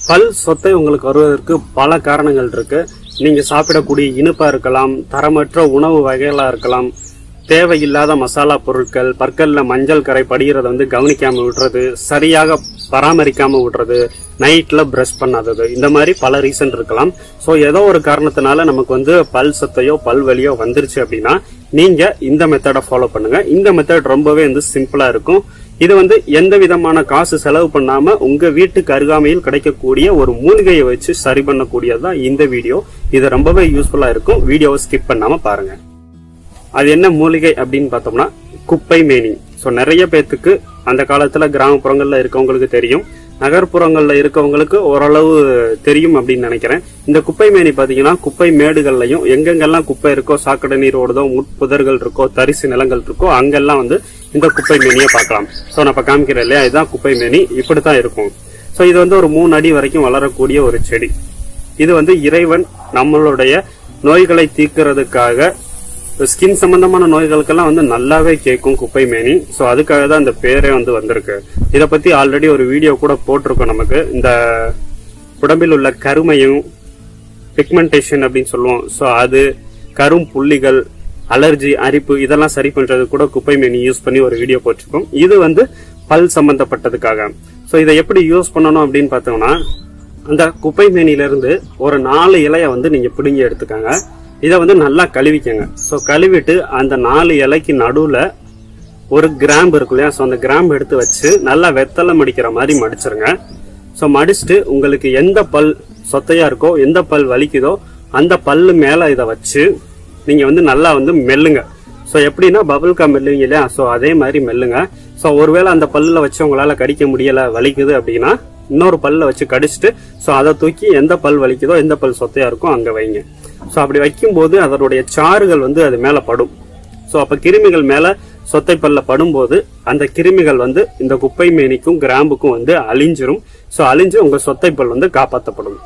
பல் சொத்தை உங்களுக்கு வருவதற்கு பல காரணங்கள் இருக்கு நீங்க சாப்பிடக்கூடிய இனிப்பா இருக்கலாம் தரமற்ற உணவு வகைகளா இருக்கலாம் தேவையில்லாத மசாலா பொருட்கள் பற்கள்ல மஞ்சள் கரை படிகிறத வந்து கவனிக்காம விடுறது சரியாக பராமரிக்காம விடுறது நைட்ல பிரஷ் பண்ணாதது இந்த மாதிரி பல ரீசன் இருக்கலாம் சோ ஏதோ ஒரு காரணத்தினால நமக்கு வந்து பல் சத்தையோ பல் வலியோ வந்துருச்சு அப்படின்னா நீங்க இந்த மெத்தடை ஃபாலோ பண்ணுங்க இந்த மெத்தட் ரொம்பவே வந்து சிம்பிளா இருக்கும் இது வந்து எந்த விதமான காசு செலவு பண்ணாம உங்க வீட்டுக்கு அருகாமையில் கிடைக்கக்கூடிய ஒரு மூலிகையை வச்சு சரி பண்ணக்கூடியதுதான் இந்த வீடியோ இது ரொம்பவே யூஸ்ஃபுல்லா இருக்கும் வீடியோவை ஸ்கிப் பண்ணாம பாருங்க அது என்ன மூலிகை அப்படின்னு பார்த்தோம்னா குப்பை மேனி ஸோ நிறைய பேத்துக்கு அந்த காலத்துல கிராமப்புறங்கள்ல இருக்கவங்களுக்கு தெரியும் நகர்ப்புறங்கள்ல இருக்கவங்களுக்கு ஓரளவு தெரியும் அப்படின்னு நினைக்கிறேன் இந்த குப்பை மேனி பாத்தீங்கன்னா குப்பை மேடுகள்லையும் எங்கெங்கெல்லாம் குப்பை இருக்கோ சாக்கடை நீர் ஓடுதோ முட்புதர்கள் இருக்கோ தரிசு நிலங்கள் இருக்கோ அங்கெல்லாம் வந்து இந்த குப்பை மேனியை பார்க்கலாம் ஸோ நான் இப்ப காமிக்கிறேன் இல்லையா இதுதான் குப்பை மேனி இப்படித்தான் இருக்கும் ஸோ இது வந்து ஒரு மூணு அடி வரைக்கும் வளரக்கூடிய ஒரு செடி இது வந்து இறைவன் நம்மளுடைய நோய்களை தீர்க்கிறதுக்காக ஸ்கின் சம்பந்தமான நோய்களுக்கெல்லாம் வந்து நல்லாவே கேட்கும் குப்பை மேனி ஸோ அதுக்காக தான் இந்த பேரே வந்து வந்திருக்கு இதை பத்தி ஆல்ரெடி ஒரு வீடியோ கூட போட்டிருக்கோம் நமக்கு இந்த உடம்பில் உள்ள கருமையும் பிக்மெண்டேஷன் அப்படின்னு சொல்லுவோம் ஸோ அது கரும் புள்ளிகள் அலர்ஜி அரிப்பு இதெல்லாம் சரி பண்றது கூட குப்பை மேனி யூஸ் பண்ணி ஒரு வீடியோ போட்டிருக்கோம் இது வந்து பல் சம்பந்தப்பட்டதுக்காக ஸோ இதை எப்படி யூஸ் பண்ணணும் அப்படின்னு பார்த்தோம்னா அந்த குப்பை மேனில இருந்து ஒரு நாலு இலைய வந்து நீங்க பிடுங்கி எடுத்துக்கங்க இதை வந்து நல்லா கழுவிக்கங்க ஸோ கழுவிட்டு அந்த நாலு இலைக்கு நடுவுல ஒரு கிராம்பு இருக்கு இல்லையா ஸோ அந்த கிராம்பு எடுத்து வச்சு நல்லா வெத்தலை மடிக்கிற மாதிரி மடிச்சிருங்க ஸோ மடிச்சுட்டு உங்களுக்கு எந்த பல் சொத்தையா இருக்கோ எந்த பல் வலிக்குதோ அந்த பல்லு மேல இதை வச்சு நீங்க வந்து நல்லா வந்து மெல்லுங்க ஸோ எப்படின்னா பபுள் கம் மெல்லுவீங்க இல்லையா ஸோ அதே மாதிரி மெல்லுங்க ஸோ ஒருவேளை அந்த பல்லுல வச்சு உங்களால கடிக்க முடியல வலிக்குது அப்படின்னா இன்னொரு பல்ல வச்சு கடிச்சிட்டு ஸோ அதை தூக்கி எந்த பல் வலிக்குதோ எந்த பல் சொத்தையா இருக்கோ அங்க வைங்க ஸோ அப்படி வைக்கும்போது அதனுடைய சாறுகள் வந்து அது மேல படும் ஸோ அப்ப கிருமிகள் மேல சொத்தை பல்ல படும்போது அந்த கிருமிகள் வந்து இந்த குப்பை மேனிக்கும் கிராம்புக்கும் வந்து அழிஞ்சிரும் ஸோ அழிஞ்சு உங்க சொத்தை பல் வந்து காப்பாற்றப்படும்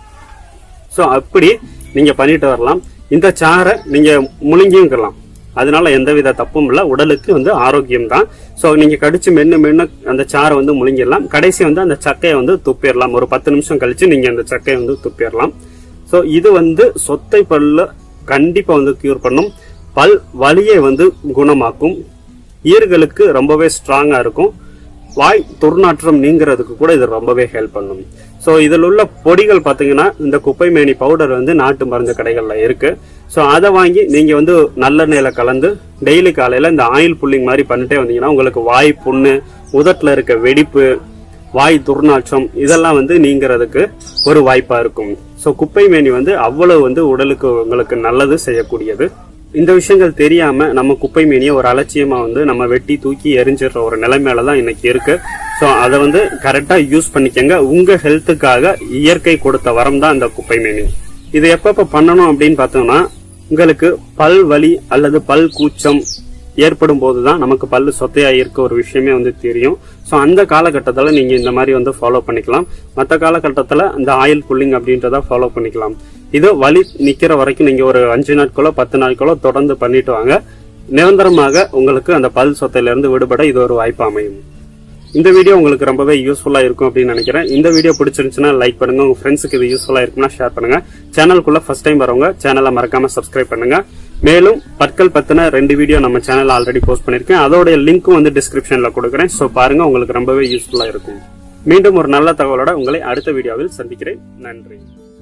ஸோ அப்படி நீங்க பண்ணிட்டு வரலாம் இந்த சாறை நீங்க முழுங்கியுங்கலாம் அதனால எந்தவித தப்பும் இல்லை உடலுக்கு வந்து ஆரோக்கியம் தான் ஸோ நீங்க கடிச்சு மென்னு மென்னு அந்த சாறை வந்து முழுங்கிடலாம் கடைசி வந்து அந்த சக்கையை வந்து துப்பிடலாம் ஒரு பத்து நிமிஷம் கழிச்சு நீங்க அந்த சக்கையை வந்து துப்பிடலாம் ஸோ இது வந்து சொத்தை பல்ல கண்டிப்பா வந்து கியூர் பண்ணும் பல் வலியை வந்து குணமாக்கும் ஈர்களுக்கு ரொம்பவே ஸ்ட்ராங்கா இருக்கும் வாய் துர்நாற்றம் நீங்கிறதுக்கு கூட இது ரொம்பவே ஹெல்ப் பண்ணும் ஸோ இதில் உள்ள பொடிகள் பார்த்தீங்கன்னா இந்த குப்பை மேனி பவுடர் வந்து நாட்டு மருந்து கடைகள்ல இருக்கு ஸோ அதை வாங்கி நீங்க வந்து நல்லெண்ணெயில கலந்து டெய்லி காலையில இந்த ஆயில் புல்லிங் மாதிரி பண்ணிட்டே வந்தீங்கன்னா உங்களுக்கு வாய் புண்ணு உதட்டுல இருக்க வெடிப்பு வாய் துர்நாற்றம் இதெல்லாம் வந்து நீங்கிறதுக்கு ஒரு வாய்ப்பா இருக்கும் ஸோ குப்பை மேனி வந்து அவ்வளவு வந்து உடலுக்கு உங்களுக்கு நல்லது செய்யக்கூடியது இந்த விஷயங்கள் தெரியாம நம்ம குப்பை மேனியை ஒரு அலட்சியமா வந்து நம்ம வெட்டி தூக்கி எரிஞ்சிடுற ஒரு நிலைமையில தான் இன்னைக்கு இருக்கு ஸோ அதை வந்து கரெக்டா யூஸ் பண்ணிக்கங்க உங்க ஹெல்த்துக்காக இயற்கை கொடுத்த வரம் தான் இந்த குப்பை மேனி இது எப்பப்ப பண்ணணும் அப்படின்னு பார்த்தோம்னா உங்களுக்கு பல் வலி அல்லது பல் கூச்சம் ஏற்படும் போதுதான் நமக்கு பல்லு சொத்தையா இருக்க ஒரு விஷயமே வந்து தெரியும் ஸோ அந்த காலகட்டத்தில் நீங்க இந்த மாதிரி வந்து ஃபாலோ பண்ணிக்கலாம் மற்ற காலகட்டத்தில் இந்த ஆயில் புல்லிங் அப்படின்றத ஃபாலோ பண்ணிக்கலாம் இது வலி நிக்கிற வரைக்கும் நீங்க ஒரு அஞ்சு நாட்களோ பத்து நாட்களோ தொடர்ந்து பண்ணிட்டு வாங்க நிரந்தரமாக உங்களுக்கு அந்த பல் சொத்தையில இருந்து விடுபட இது ஒரு வாய்ப்பு அமையும் இந்த வீடியோ உங்களுக்கு ரொம்பவே யூஸ்ஃபுல்லா இருக்கும் அப்படின்னு நினைக்கிறேன் இந்த வீடியோ பிடிச்சிருந்துச்சுன்னா லைக் பண்ணுங்க உங்க ஃப்ரெண்ட்ஸுக்கு இது யூஸ்ஃபுல்லா இருக்குன்னா ஷேர் பண்ணுங்க சேனலுக்குள்ள ஃபர்ஸ்ட் டைம் வரவங்க சேனலை மறக்காம சப்ஸ்கிரைப் பண்ணுங்க மேலும் பற்கள் பத்தின ரெண்டு வீடியோ நம்ம சேனல் ஆல்ரெடி போஸ்ட் பண்ணிருக்கேன் அதோட லிங்க்கும் வந்து டிஸ்கிரிப்ஷன்ல கொடுக்குறேன் ஸோ பாருங்க உங்களுக்கு ரொம்பவே யூஸ்ஃபுல்லா இருக்கும் மீண்டும் ஒரு நல்ல தகவலோட உங்களை அடுத்த வீடியோவில் சந்திக்கிறேன் நன்றி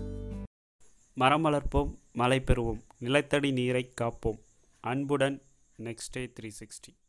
மரம் வளர்ப்போம் மழை பெறுவோம் நிலத்தடி நீரை காப்போம் அன்புடன் நெக்ஸ்ட் டே த்ரீ சிக்ஸ்டி